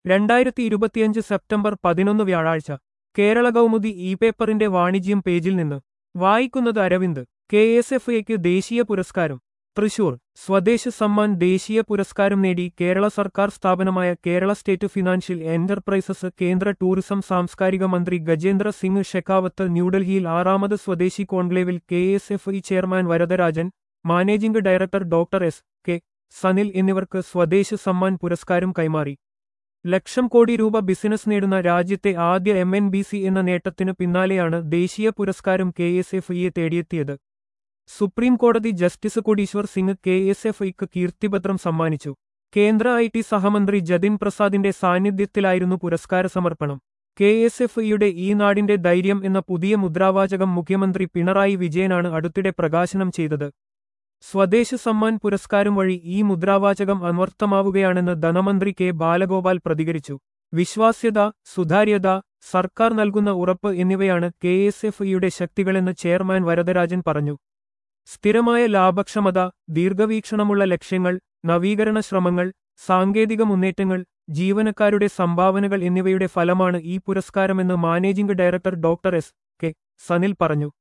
രണ്ടായിരത്തി ഇരുപത്തിയഞ്ച് സെപ്റ്റംബർ പതിനൊന്ന് വ്യാഴാഴ്ച കേരള കൗമുദി ഇ പേപ്പറിന്റെ വാണിജ്യം പേജിൽ നിന്ന് വായിക്കുന്നത് അരവിന്ദ് കെ എസ് എഫ് എക്ക് ദേശീയ പുരസ്കാരം തൃശൂർ സ്വദേശ സമ്മാൻ ദേശീയ പുരസ്കാരം നേടി കേരള സർക്കാർ സ്ഥാപനമായ കേരള സ്റ്റേറ്റ് ഫിനാൻഷ്യൽ എന്റർപ്രൈസസ് കേന്ദ്ര ടൂറിസം സാംസ്കാരിക മന്ത്രി ഗജേന്ദ്ര സിംഗ് ഷെഖാവത്ത് ന്യൂഡൽഹിയിൽ ആറാമത് സ്വദേശി കോൺക്ലേവിൽ K S F E chairman Varadarajan managing director doctor S K Sanil എന്നിവർക്ക് സ്വദേശ സമ്മാൻ പുരസ്കാരം കൈമാറി ലക്ഷം കോടി രൂപ ബിസിനസ് നേടുന്ന രാജ്യത്തെ ആദ്യ എം എൻ ബി സി എന്ന നേട്ടത്തിനു പിന്നാലെയാണ് ദേശീയ പുരസ്കാരം കെ എസ് എഫ് ഇയെ തേടിയെത്തിയത് സുപ്രീം കോടതി justice Koteswar Singh K S F ഐക്ക് കീർത്തിപത്രം സമ്മാനിച്ചു കേന്ദ്ര ഐ ടി സഹമന്ത്രി ജതിൻ പ്രസാദിന്റെ സാന്നിധ്യത്തിലായിരുന്നു പുരസ്കാര സമർപ്പണം കെ എസ് എഫ് ഇയുടെ ഈ നാടിന്റെ ധൈര്യം എന്ന പുതിയ മുദ്രാവാചകം മുഖ്യമന്ത്രി പിണറായി വിജയനാണ് അടുത്തിടെ പ്രകാശനം ചെയ്തത് സ്വദേശ സമ്മാൻ പുരസ്കാരം വഴി ഈ മുദ്രാവാചകം അനർത്ഥമാവുകയാണെന്ന് ധനമന്ത്രി കെ ബാലഗോപാൽ പ്രതികരിച്ചു വിശ്വാസ്യത സുതാര്യത സർക്കാർ നൽകുന്ന ഉറപ്പ് എന്നിവയാണ് കെ എസ് എഫ് ഇയുടെ ശക്തികളെന്ന് ചെയർമാൻ വരദരാജൻ പറഞ്ഞു സ്ഥിരമായ ലാഭക്ഷമത ദീർഘവീക്ഷണമുള്ള ലക്ഷ്യങ്ങൾ നവീകരണ ശ്രമങ്ങൾ സാങ്കേതിക മുന്നേറ്റങ്ങൾ ജീവനക്കാരുടെ സംഭാവനകൾ എന്നിവയുടെ ഫലമാണ് ഈ പുരസ്കാരമെന്ന് managing director doctor S K Sanil പറഞ്ഞു